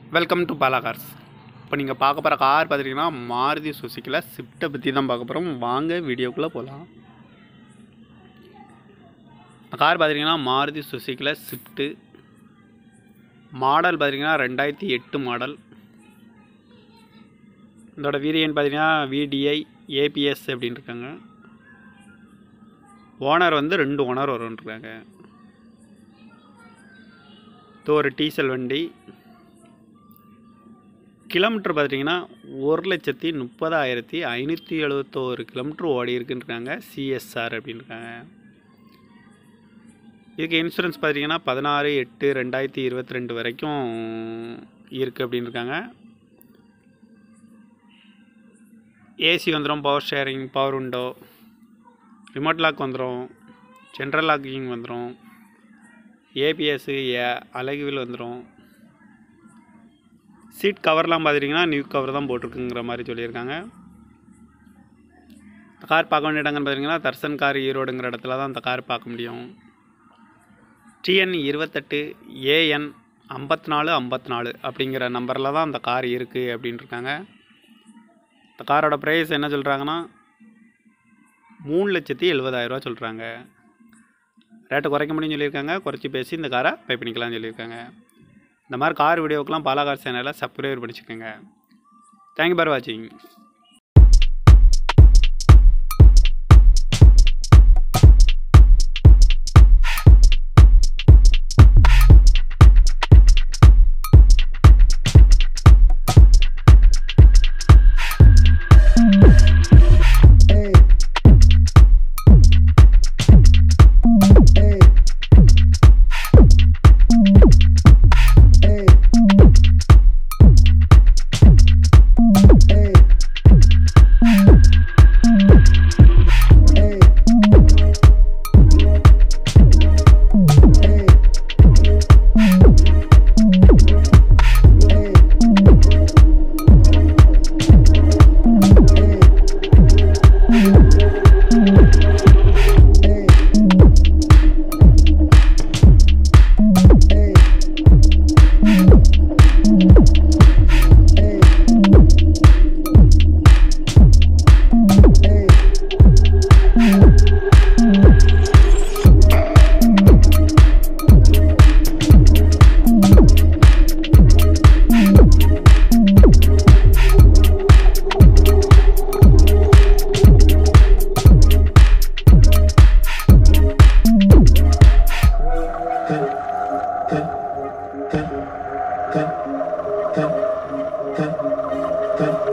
Welcome to Bala cars இப்போ நீங்கள் பார்க்க போகிற கார் பார்த்துட்டிங்கன்னா மாருதி சுசுக்கியில் ஸ்விஃப்ட்டை பற்றி தான் பார்க்க போகிறோம் வாங்க வீடியோக்குள்ளே போகலாம் இந்த கார் பார்த்துட்டிங்கன்னா மாருதி சுசுக்கியில் ஸ்விஃப்ட்டு மாடல் பார்த்திங்கன்னா ரெண்டாயிரத்தி எட்டு மாடல் இதோட வீரியன் பார்த்தீங்கன்னா விடிஐ ஏபிஎஸ் அப்படின்னு இருக்காங்க ஓனர் வந்து ரெண்டு ஓனர் வரும்ன்றாங்க இது ஒரு டீசல் வண்டி கிலோமீட்டர் பார்த்தீங்கன்னா ஒரு லட்சத்தி முப்பதாயிரத்தி ஐநூற்றி எழுபத்தோரு கிலோமீட்டர் ஓடி இருக்குன்றாங்க சிஎஸ்ஆர் அப்படின்றாங்க இதுக்கு இன்சூரன்ஸ் பார்த்தீங்கன்னா பதினாறு எட்டு ரெண்டாயிரத்தி இருபத்தி ரெண்டு வரைக்கும் இருக்குது அப்படின்னு இருக்காங்க ஏசி வந்துடும் power steering power window remote lock வந்துடும் சென்ட்ரல் லாக்கிங் வந்துடும் ஏபிஎஸ்ஸு ஏ அழகுவில் வந்துடும் சீட் கவர்லாம் பார்த்துட்டிங்கன்னா நியூ கவர் தான் போட்டிருக்குங்கிற மாதிரி சொல்லியிருக்காங்க இந்த கார் பார்க்க வேண்டிய இடங்கன்னு பார்த்தீங்கன்னா தர்சன் கார் ஈரோடுங்கிற இடத்துல தான் இந்த கார் பார்க்க முடியும் டிஎன் இருபத்தெட்டு ஏஎன் ஐம்பத்தி நாலு ஐம்பத்தி நாலு அப்படிங்கிற நம்பரில் தான் அந்த கார் இருக்குது அப்படின்னு இருக்காங்க இந்த காரோட ப்ரைஸ் என்ன சொல்கிறாங்கன்னா மூணு லட்சத்தி எழுபதாயிரரூவா சொல்கிறாங்க ரேட்டு குறைக்க முடியும்னு சொல்லியிருக்காங்க குறைச்சி பேசி இந்த காரை பை பண்ணிக்கலாம்னு சொல்லியிருக்காங்க இந்த மாதிரி கார் வீடியோக்கெலாம் பாலாகார் சேனலை சப்ஸ்கிரைப் பண்ணிச்சுக்கோங்க தேங்க்யூ பார் வாட்சிங் Ten, ten, ten, ten, ten, ten.